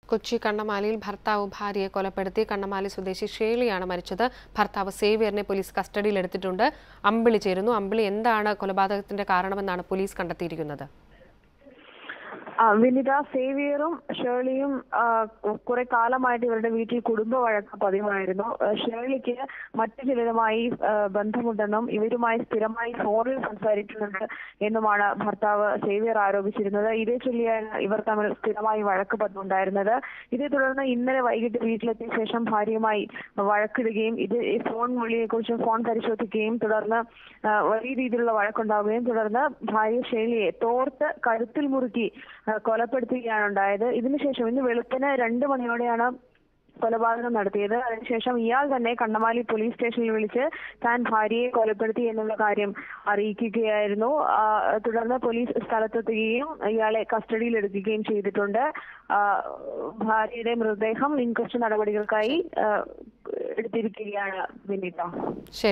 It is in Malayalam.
കൊച്ചി കണ്ണമാലിയിൽ ഭർത്താവ് ഭാര്യയെ കൊലപ്പെടുത്തി കണ്ണമാലി സ്വദേശി ഷേളിയാണ് മരിച്ചത് ഭർത്താവ് സേവ്യറിനെ പോലീസ് കസ്റ്റഡിയിലെടുത്തിട്ടുണ്ട് അമ്പിളി ചേരുന്നു അമ്പിളി എന്താണ് കൊലപാതകത്തിന്റെ കാരണമെന്നാണ് പോലീസ് കണ്ടെത്തിയിരിക്കുന്നത് ആ, വിനിത സേവിയറും ഷേർലിയും ആ, കുറെ കാലമായിട്ട് ഇവരുടെ വീട്ടിൽ കുടുംബ വഴക്ക് പതിവായിരുന്നു ആ, ഷേർലിക്ക് മറ്റു ചിലരുമായി ആ, ബന്ധമുണ്ടെന്നും ഇവരുമായി സ്ഥിരമായി ഫോണിൽ സംസാരിക്കുന്നുണ്ട് എന്നുമാണ് ഭർത്താവ് സേവിയർ ആരോപിച്ചിരുന്നത് ഇതേ ചൊല്ലിയാണ് ഇവർ തമ്മിൽ സ്ഥിരമായി വഴക്ക് പതിവുണ്ടായിരുന്നത് ഇതേ തുടർന്ന് ഇന്നലെ വൈകിട്ട് വീട്ടിലെത്തിയ ശേഷം ഭാര്യയുമായി വഴക്കിടുകയും ഇത് ഈ ഫോൺ വിളിയെക്കുറിച്ച് ഫോൺ പരിശോധിക്കുകയും തുടർന്ന് ആ, വലിയ രീതിയിലുള്ള വഴക്കുണ്ടാവുകയും തുടർന്ന് ഭാര്യ ഷേലിയെ തോർത്ത് കഴുത്തിൽ മുറുക്കി ആ, കൊലപ്പെടുത്തുകയാണ് ഉണ്ടായത് ഇതിനുശേഷം ഇന്ന് വെളുപ്പിന് രണ്ട് മണിയോടെയാണ് കൊലപാതകം നടത്തിയത് അതിനുശേഷം ഇയാൾ തന്നെ കണ്ണമാലി പോലീസ് സ്റ്റേഷനിൽ വിളിച്ച് താൻ ഭാര്യയെ കൊലപ്പെടുത്തി എന്നുള്ള കാര്യം അറിയിക്കുകയായിരുന്നു ആ, തുടർന്ന് പോലീസ് സ്ഥലത്തെത്തുകയും ഇയാളെ കസ്റ്റഡിയിൽ എടുക്കുകയും ചെയ്തിട്ടുണ്ട് ആ, ഭാര്യയുടെ മൃതദേഹം ഇൻക്വസ്റ്റ് നടപടികൾക്കായി ആ, എടുത്തിരിക്കുകയാണ് വിനീത ശരി